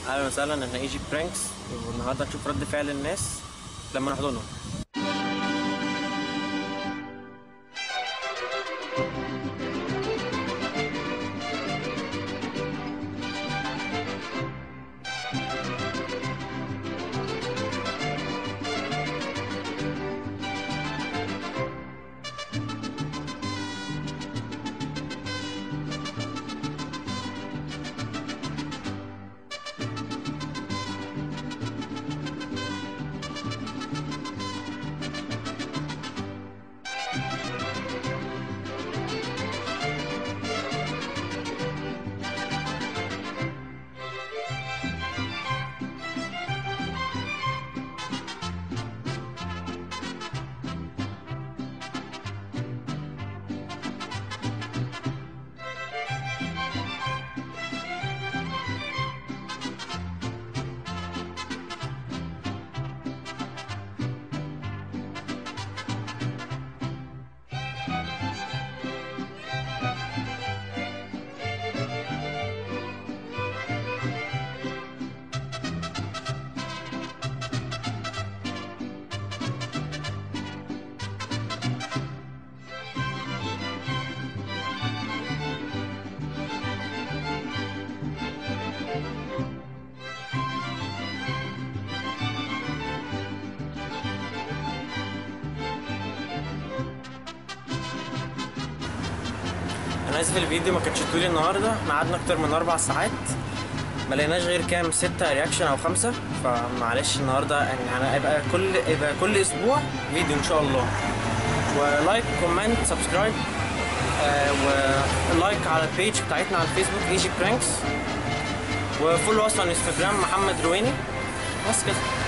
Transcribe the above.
اهلا وسهلا احنا ايجي برانكس والنهارده هنشوف رد فعل الناس لما نحضنهم انا اسف الفيديو ما كانش طويل النهارده احنا قعدنا اكتر من اربع ساعات ما لقيناش غير كام ستة رياكشن او خمسة فمعلش النهارده يعني انا هيبقى كل يبقى كل اسبوع فيديو ان شاء الله ولايك كومنت سبسكرايب آه ولايك على البيج بتاعتنا على الفيسبوك ايجي برانكس وفولو اصلا انستجرام محمد رويني بس كده